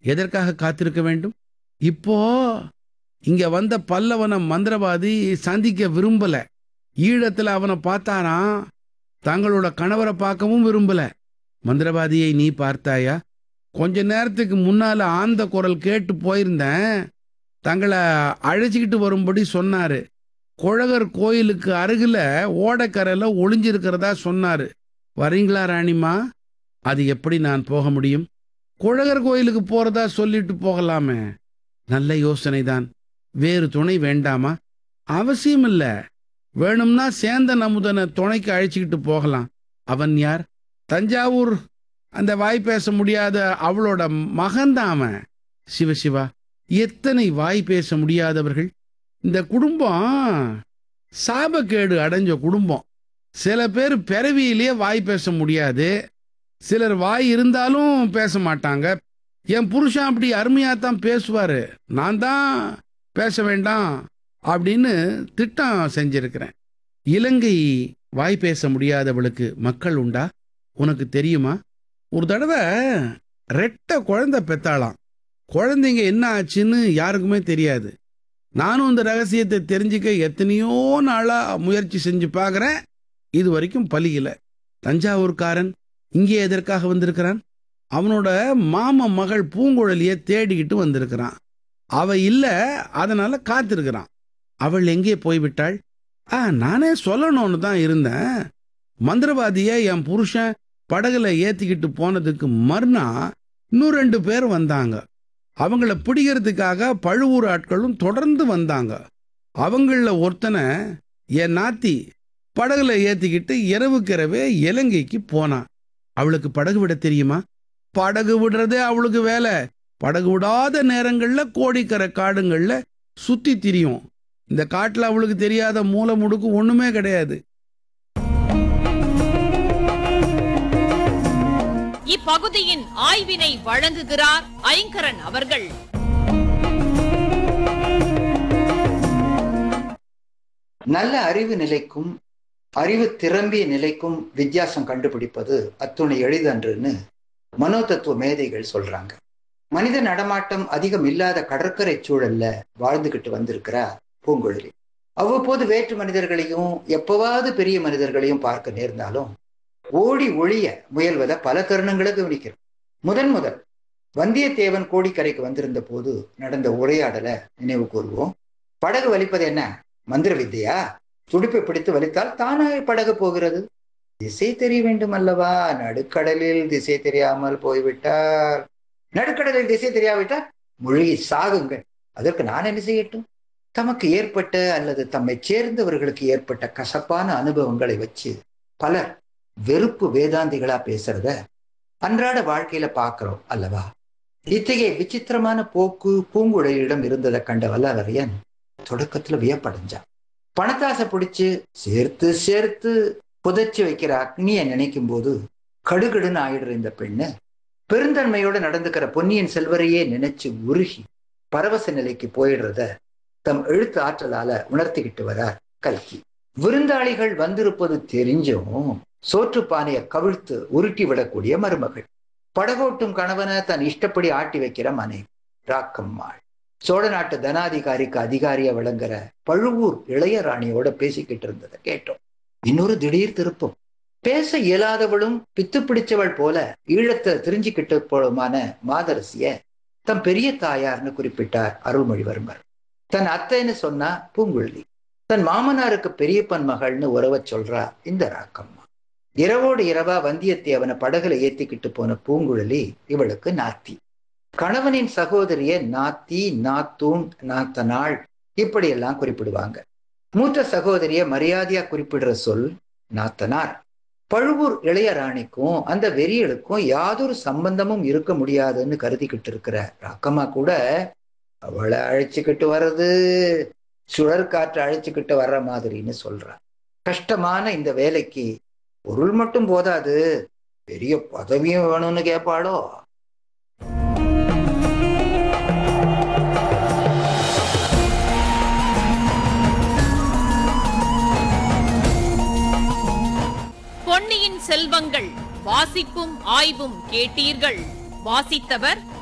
எதற்காக காத்திருக்க வேண்டும் இப்போ இங்க வந்த பல்லவன மந்திரவாதி சந்திக்க விரும்பல ஈழத்துல அவனை பார்த்தாராம் தங்களோட கணவரை பார்க்கவும் விரும்பல மந்திரவாதியை நீ பார்த்தாயா கொஞ்ச நேரத்துக்கு முன்னால ஆந்த குரல் கேட்டு போயிருந்தேன் தங்களை அழைச்சிக்கிட்டு வரும்படி சொன்னாரு குழகர் கோயிலுக்கு அருகில ஓடக்கரையில ஒளிஞ்சிருக்கிறதா சொன்னாரு வரீங்களா ராணிமா அது எப்படி நான் போக முடியும் குழகர் கோயிலுக்கு போறதா சொல்லிட்டு போகலாமே நல்ல யோசனைதான் வேறு துணை வேண்டாமா அவசியம் இல்ல வேணும்னா சேந்தன் அமுதனை துணைக்கு அழைச்சிக்கிட்டு போகலாம் அவன் யார் தஞ்சாவூர் அந்த வாய் பேச முடியாத அவளோட மகன்தான் அவன் சிவசிவா எத்தனை வாய் பேச முடியாதவர்கள் இந்த குடும்பம் சாபக்கேடு அடைஞ்ச குடும்பம் சில பேர் பிறவியிலேயே வாய் பேச முடியாது சிலர் வாய் இருந்தாலும் பேச மாட்டாங்க என் புருஷன் அப்படி அருமையாக தான் பேசுவார் நான் தான் பேச வேண்டாம் அப்படின்னு திட்டம் செஞ்சிருக்கிறேன் இலங்கை வாய் பேச முடியாதவளுக்கு மக்கள் உண்டா உனக்கு தெரியுமா ஒரு தடவை ரெட்டை குழந்தை பெத்தாளாம் குழந்தைங்க என்ன ஆச்சுன்னு யாருக்குமே தெரியாது நானும் இந்த ரகசியத்தை தெரிஞ்சுக்க எத்தனையோ நாளா முயற்சி செஞ்சு பார்க்கறேன் இது வரைக்கும் பலியில தஞ்சாவூர்காரன் இங்கே எதற்காக வந்திருக்கிறான் அவனோட மாம மகள் பூங்குழலிய தேடிக்கிட்டு வந்திருக்கிறான் அவ இல்ல அதனால காத்திருக்கிறான் அவள் எங்கே போய்விட்டாள் ஆ நானே சொல்லணும்னு தான் இருந்தேன் மந்திரவாதிய என் புருஷன் படகுல ஏத்திக்கிட்டு போனதுக்கு மறுநா இன்னும் ரெண்டு பேர் வந்தாங்க அவங்கள பிடிக்கிறதுக்காக பழுவூர் ஆட்களும் தொடர்ந்து வந்தாங்க அவங்கள ஒருத்தனை என் நாத்தி படகுல ஏத்திக்கிட்டு இரவுக்கிரவே இலங்கைக்கு போனான் அவளுக்கு படகு விட தெரியுமா படகு விடுறதே அவளுக்கு வேலை படகு விடாத நேரங்கள்ல கோடிக்கரை காடுங்கள்ல சுத்தி திரியும் இந்த காட்டுல அவளுக்கு தெரியாத மூல முடுக்கு ஒண்ணுமே கிடையாது இப்பகுதியின் ஆய்வினை வழங்குகிறார் ஐங்கரன் அவர்கள் நல்ல அறிவு நிலைக்கும் அறிவு திறம்பிய நிலைக்கும் வித்தியாசம் கண்டுபிடிப்பது அத்துணை எளிதன்றுன்னு மனோதத்துவ மேதைகள் சொல்றாங்க மனித நடமாட்டம் அதிகம் இல்லாத கடற்கரை சூழல்ல வாழ்ந்துகிட்டு வந்திருக்கிறா பூங்குழலி அவ்வப்போது வேற்று மனிதர்களையும் எப்பவாவது பெரிய மனிதர்களையும் பார்க்க நேர்ந்தாலும் ஓடி ஒழிய முயல்வதை பல தருணங்களை கவனிக்கிறோம் முதன் முதல் வந்தியத்தேவன் கோடிக்கரைக்கு வந்திருந்த போது நடந்த உரையாடலை நினைவு கூறுவோம் படகு வலிப்பது என்ன மந்திர வித்தையா துடுப்பை பிடித்து வலித்தால் தானாக படகு போகிறது திசை தெரிய வேண்டும் அல்லவா நடுக்கடலில் திசை தெரியாமல் போய்விட்டார் நடுக்கடலில் திசை தெரியாவிட்டால் முழுகி சாகுங்கள் அதற்கு நான் என்ன செய்யட்டும் தமக்கு ஏற்பட்ட அல்லது தம்மை சேர்ந்தவர்களுக்கு ஏற்பட்ட கசப்பான அனுபவங்களை வச்சு பலர் வெறுப்பு வேதாந்திகளா பேசுறத அன்றாட வாழ்க்கையில பாக்குறோம் அல்லவா இத்தகைய விசித்திரமான போக்கு பூங்குழலியிடம் இருந்ததை கண்ட வல்லவரையன் தொடக்கத்துல வியப்படைஞ்சான் பணத்தாசை பிடிச்சு சேர்த்து சேர்த்து புதைச்சு வைக்கிற அக்னியை நினைக்கும் போது கடுகடுன்னு ஆயிடுற இந்த பெண்ணு பெருந்தன்மையோட நடந்துக்கிற பொன்னியின் செல்வரையே நினைச்சு உருகி பரவச நிலைக்கு போயிடுறத தம் எழுத்து ஆற்றலால உணர்த்திக்கிட்டு வரார் கல்கி விருந்தாளிகள் வந்திருப்பது தெரிஞ்சும் சோற்று பானையை கவிழ்த்து உருட்டி விடக்கூடிய மருமகள் படகோட்டும் கணவனை தன் இஷ்டப்படி ஆட்டி வைக்கிற மனைவி ராக்கம்மாள் சோழ நாட்டு தனாதிகாரிக்கு அதிகாரியா விளங்குற பழுவூர் இளையராணியோட பேசிக்கிட்டு இருந்ததை கேட்டோம் இன்னொரு திடீர் திருப்பம் பேச இயலாதவளும் பித்து பிடிச்சவள் போல ஈழத்தை தெரிஞ்சுக்கிட்டு போலுமான மாதரசிய தம் பெரிய தாயார்னு குறிப்பிட்டார் அருள்மொழிவர்மர் தன் அத்தைன்னு சொன்னா பூங்குழலி தன் மாமனாருக்கு பெரியப்பன் மகள்னு உறவ சொல்றா இந்த ராக்கம்மா இரவோடு இரவா வந்தியத்தேவனை படகுல ஏத்திக்கிட்டு போன பூங்குழலி இவளுக்கு நாத்தி கணவனின் சகோதரிய நாத்தி நாத்தூன் நாத்தனாள் இப்படியெல்லாம் குறிப்பிடுவாங்க மூத்த சகோதரிய மரியாதையா குறிப்பிடுற சொல் நாத்தனார் பழுவூர் இளையராணிக்கும் அந்த வெறியலுக்கும் யாதொரு சம்பந்தமும் இருக்க முடியாதுன்னு கருதிக்கிட்டு இருக்கிற ராக்கம்மா கூட அவளை அழைச்சுக்கிட்டு வர்றது சுழற் காற்று அழைச்சுக்கிட்டு வர்ற மாதிரின்னு சொல்றா கஷ்டமான இந்த வேலைக்கு பொருள் மட்டும் போதாது பெரிய பதவியும் வேணும்னு கேட்பாளோ பொன்னியின் செல்வங்கள் வாசிப்பும் ஆய்வும் கேட்டீர்கள் வாசித்தவர்